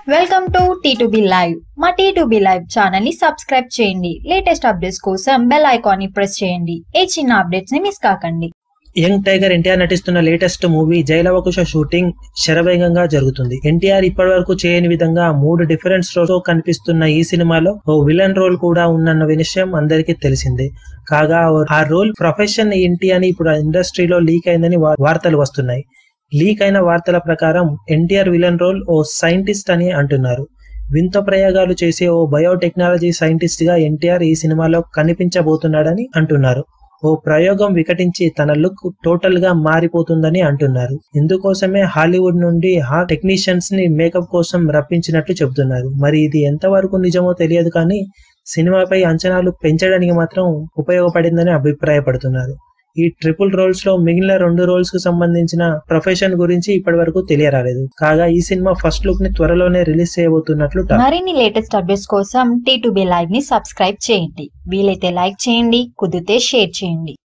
Welcome to T live మా T live channel ని subscribe చేయండి లేటెస్ట్ అప్డేట్స్ కోసం బెల్ ఐకాన్ ని ప్రెస్ చేయండి ఏ చిన్న అప్డేట్స్ ని మిస్ కాకండి యంగ్ టైగర్ ఎన్టీఆర్ నటిస్తున్న లేటెస్ట్ మూవీ జైలవకుశ షూటింగ్ శరవేగంగా జరుగుతుంది ఎన్టీఆర్ ఇప్పటి వరకు చేయని విధంగా మూడు డిఫరెంట్ స్టోర్స్ తో కనిపిస్తున్న ఈ సినిమాలో ఓ విలన్ రోల్ కూడా ఉందన్న విషయం అందరికీ తెలిసిందే కాగా ఆ రోల్ ప్రొఫెషన్ ఏంటి అని ఇప్పుడు ఇండస్ట్రీలో లీక్ అయిందని వా- వార్తలు వస్తున్నాయి లీక్ అయిన వార్తల ప్రకారం ఎన్టీఆర్ విలన్ రోల్ ఓ సైంటిస్ట్ అని అంటున్నారు వింత ప్రయోగాలు చేసే ఓ బయోటెక్నాలజీ సైంటిస్ట్ గా ఎన్టీఆర్ ఈ సినిమాలో కనిపించబోతున్నాడని అంటున్నారు ఓ ప్రయోగం వికటించి తన లుక్ టోటల్ గా మారిపోతుందని అంటున్నారు ఇందుకోసమే హాలీవుడ్ నుండి హా టెక్నీషియన్స్ ని మేకప్ కోసం రప్పించినట్లు చెబుతున్నారు మరి ఇది ఎంతవరకు నిజమో తెలియదు కానీ సినిమాపై అంచనాలు పెంచడానికి మాత్రం ఉపయోగపడిందని అభిప్రాయపడుతున్నారు ఈ ట్రిపుల్ రోల్స్ లో మిగిలిన రెండు రోల్స్ కు సంబంధించిన ప్రొఫెషన్ గురించి ఇప్పటి వరకు తెలియరాలేదు కాగా ఈ సినిమా ఫస్ట్ లుక్ ని త్వరలోనే రిలీజ్ చేయబోతున్నట్లు టాక్. మరిన్ని లేటెస్ట్ అప్డేట్స్ కోసం టీ లైవ్ ని సబ్స్క్రైబ్ చేయండి వీలైతే లైక్ చేయండి కుదిరితే షేర్ చేయండి